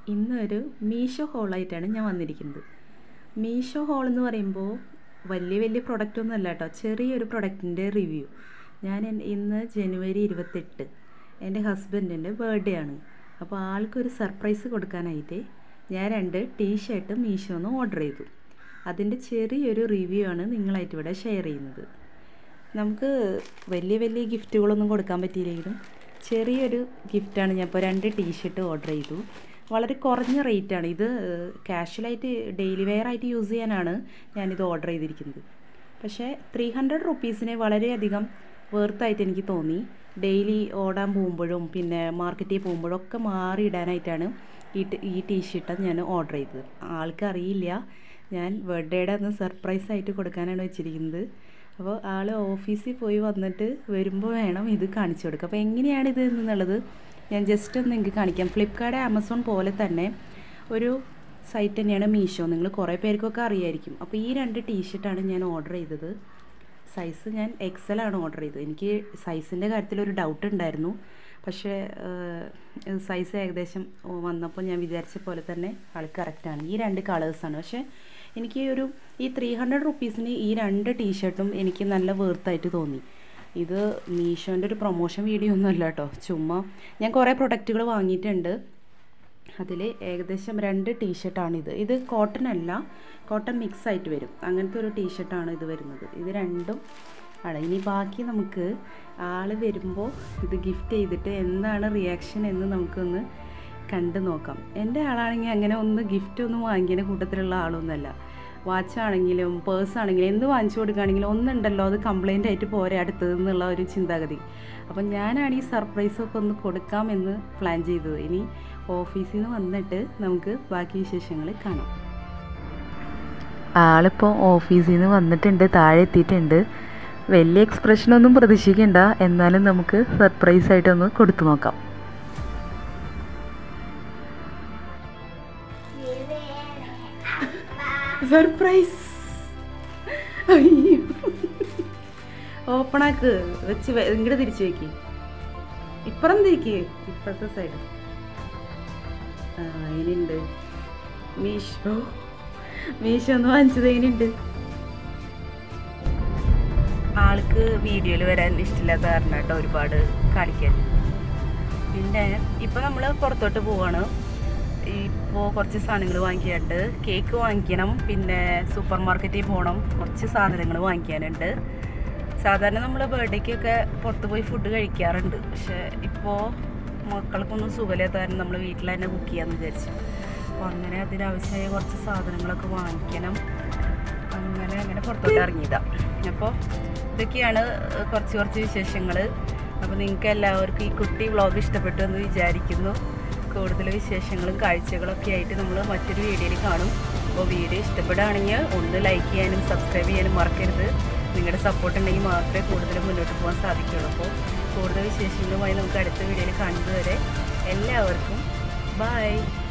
ഇന്നൊരു മീഷോ ഹോളായിട്ടാണ് ഞാൻ വന്നിരിക്കുന്നത് മീഷോ ഹോൾ എന്ന് പറയുമ്പോൾ വലിയ വലിയ പ്രൊഡക്റ്റ് ഒന്നും അല്ല കേട്ടോ ചെറിയൊരു പ്രൊഡക്റ്റിൻ്റെ റിവ്യൂ ഞാൻ ഇൻ- ഇന്ന് ജനുവരി ഇരുപത്തെട്ട് എൻ്റെ ഹസ്ബൻഡിൻ്റെ ബർത്ത്ഡേ ആണ് അപ്പോൾ ആൾക്കൊരു സർപ്രൈസ് കൊടുക്കാനായിട്ട് ഞാൻ രണ്ട് ടീ ഷർട്ട് മീഷോന്ന് ഓർഡർ ചെയ്തു അതിൻ്റെ ചെറിയൊരു റിവ്യൂ ആണ് നിങ്ങളായിട്ട് ഇവിടെ ഷെയർ ചെയ്യുന്നത് നമുക്ക് വലിയ വലിയ ഗിഫ്റ്റുകളൊന്നും കൊടുക്കാൻ പറ്റിയില്ലെങ്കിലും ചെറിയൊരു ഗിഫ്റ്റാണ് ഞാൻ ഇപ്പോൾ രണ്ട് ടീഷർട്ട് ഓർഡർ ചെയ്തു വളരെ കുറഞ്ഞ റേറ്റാണ് ഇത് കാഷ്വലായിട്ട് ഡെയിലി വെയർ ആയിട്ട് യൂസ് ചെയ്യാനാണ് ഞാനിത് ഓർഡർ ചെയ്തിരിക്കുന്നത് പക്ഷേ ത്രീ ഹൺഡ്രഡ് റുപ്പീസിന് വളരെയധികം വേർത്തായിട്ട് എനിക്ക് തോന്നി ഡെയിലി ഓടാൻ പോകുമ്പോഴും പിന്നെ മാർക്കറ്റിൽ പോകുമ്പോഴും ഒക്കെ മാറി ഇടാനായിട്ടാണ് ഈ ടി- ഈ ടീഷർട്ട് ഞാൻ ഓർഡർ ചെയ്തത് ആൾക്ക് അറിയില്ല ഞാൻ ബർത്ത്ഡേയുടെ അന്ന് സർപ്രൈസ് ആയിട്ട് കൊടുക്കാനാണ് വെച്ചിരിക്കുന്നത് അപ്പോൾ ആൾ ഓഫീസിൽ പോയി വന്നിട്ട് വരുമ്പോൾ വേണം ഇത് കാണിച്ചു കൊടുക്കുക അപ്പോൾ എങ്ങനെയാണ് ഇത് എന്നുള്ളത് ഞാൻ ജസ്റ്റ് ഒന്ന് നിങ്ങൾക്ക് കാണിക്കാം ഫ്ലിപ്കാർട്ട് ആമസോൺ പോലെ തന്നെ ഒരു സൈറ്റ് തന്നെയാണ് മീഷോ നിങ്ങൾ കുറേ പേർക്കൊക്കെ അറിയായിരിക്കും അപ്പോൾ ഈ രണ്ട് ടീഷർട്ടാണ് ഞാൻ ഓർഡർ ചെയ്തത് സൈസ് ഞാൻ എക്സൽ ആണ് ഓർഡർ ചെയ്തത് എനിക്ക് സൈസിൻ്റെ കാര്യത്തിൽ ഒരു ഡൗട്ട് ഉണ്ടായിരുന്നു പക്ഷേ സൈസ് ഏകദേശം വന്നപ്പോൾ ഞാൻ വിചാരിച്ച പോലെ തന്നെ ആൾ കറക്റ്റാണ് ഈ രണ്ട് കളേഴ്സാണ് പക്ഷേ എനിക്ക് ഒരു ഈ ത്രീ ഹൺഡ്രഡ് റുപ്പീസിന് ഈ രണ്ട് ടീഷർട്ടും എനിക്ക് നല്ല വേർത്തായിട്ട് തോന്നി ഇത് മീഷോൻ്റെ ഒരു പ്രൊമോഷൻ വീഡിയോ ഒന്നും അല്ല കേട്ടോ ചുമ്മാ ഞാൻ കുറേ പ്രൊഡക്റ്റുകൾ വാങ്ങിയിട്ടുണ്ട് അതിൽ ഏകദേശം രണ്ട് ടീഷർട്ടാണിത് ഇത് കോട്ടൺ അല്ല കോട്ടൺ മിക്സ് ആയിട്ട് വരും അങ്ങനത്തെ ഒരു ടീഷർട്ടാണ് ഇത് വരുന്നത് ഇത് രണ്ടും ആണ് ഇനി ബാക്കി നമുക്ക് ആൾ വരുമ്പോൾ ഇത് ഗിഫ്റ്റ് ചെയ്തിട്ട് എന്താണ് റിയാക്ഷൻ എന്ന് നമുക്കൊന്ന് കണ്ടു നോക്കാം എൻ്റെ ആളാണെങ്കിൽ അങ്ങനെ ഒന്ന് ഗിഫ്റ്റ് ഒന്നും വാങ്ങിക്കുന്ന കൂട്ടത്തിലുള്ള ആളൊന്നുമല്ല വാച്ച് ആണെങ്കിലും പേഴ്സ് ആണെങ്കിലും എന്ത് വാങ്ങിച്ചു കൊടുക്കുകയാണെങ്കിലും ഒന്നുണ്ടല്ലോ അത് കംപ്ലൈൻ്റ് ആയിട്ട് പോരെ അടുത്തത് എന്നുള്ള ഒരു ചിന്താഗതി അപ്പം ഞാനാണ് ഈ സർപ്രൈസൊക്കെ ഒന്ന് കൊടുക്കാമെന്ന് പ്ലാൻ ചെയ്തത് ഇനി ഓഫീസിൽ നിന്ന് വന്നിട്ട് നമുക്ക് ബാക്കി വിശേഷങ്ങൾ കാണാം ആളിപ്പോൾ ഓഫീസിൽ നിന്ന് വന്നിട്ടുണ്ട് താഴെ എത്തിയിട്ടുണ്ട് വലിയ എക്സ്പ്രഷനൊന്നും പ്രതീക്ഷിക്കണ്ട എന്നാലും നമുക്ക് സർപ്രൈസ് ആയിട്ടൊന്ന് കൊടുത്തു നോക്കാം സർപ്രൈസ് അയ്യോ ഓപ്പണാക്ക് വെച്ച് വെ- ഇങ്ങോട്ട് തിരിച്ചു വെക്ക് ഇപ്പുറം തിരിക്ക് ഇപ്പുറത്തെ സൈഡ് ആ അതിനുണ്ട് മീഷോ മീഷോ ഒന്ന് വാങ്ങിച്ചത് അതിനുണ്ട് ആൾക്ക് വീഡിയോയിൽ വരാൻ ഇഷ്ടമില്ലാത്ത കാരണം കേട്ടോ ഒരുപാട് കാണിക്കാൻ പിന്നെ ഇപ്പം നമ്മൾ പുറത്തോട്ട് പോവാണ് ഇപ്പോൾ കുറച്ച് സാധനങ്ങൾ വാങ്ങിക്കാനുണ്ട് കേക്ക് വാങ്ങിക്കണം പിന്നെ സൂപ്പർ മാർക്കറ്റിൽ പോകണം കുറച്ച് സാധനങ്ങൾ വാങ്ങിക്കാനുണ്ട് സാധാരണ നമ്മൾ ബർത്ത്ഡേക്കൊക്കെ പുറത്ത് പോയി ഫുഡ് കഴിക്കാറുണ്ട് പക്ഷേ ഇപ്പോൾ മക്കൾക്കൊന്നും സുഖമില്ലാത്ത കാരണം നമ്മൾ വീട്ടിൽ തന്നെ കുക്ക് ചെയ്യാമെന്ന് വിചാരിച്ചു അപ്പോൾ അങ്ങനെ അതിനാവശ്യമായ കുറച്ച് സാധനങ്ങളൊക്കെ വാങ്ങിക്കണം അങ്ങനെ അങ്ങനെ പുറത്തോട്ട് ഇറങ്ങിയതാണ് അപ്പോൾ ഇതൊക്കെയാണ് കുറച്ച് കുറച്ച് വിശേഷങ്ങൾ അപ്പോൾ നിങ്ങൾക്ക് എല്ലാവർക്കും ഈ കുട്ടി വ്ളോഗ് ഇഷ്ടപ്പെട്ടു എന്ന് വിചാരിക്കുന്നു കൂടുതൽ വിശേഷങ്ങളും കാഴ്ചകളൊക്കെ ആയിട്ട് നമ്മൾ മറ്റൊരു വീഡിയോയിൽ കാണും അപ്പോൾ വീഡിയോ ഇഷ്ടപ്പെടുകയാണെങ്കിൽ ഒന്ന് ലൈക്ക് ചെയ്യാനും സബ്സ്ക്രൈബ് ചെയ്യാനും മറക്കരുത് നിങ്ങളുടെ സപ്പോർട്ട് ഉണ്ടെങ്കിൽ മാത്രമേ കൂടുതൽ മുന്നോട്ട് പോകാൻ സാധിക്കുകയുള്ളൂ അപ്പോൾ കൂടുതൽ വിശേഷങ്ങളുമായി നമുക്ക് അടുത്ത വീഡിയോയിൽ കാണുന്നത് വരെ എല്ലാവർക്കും ബൈ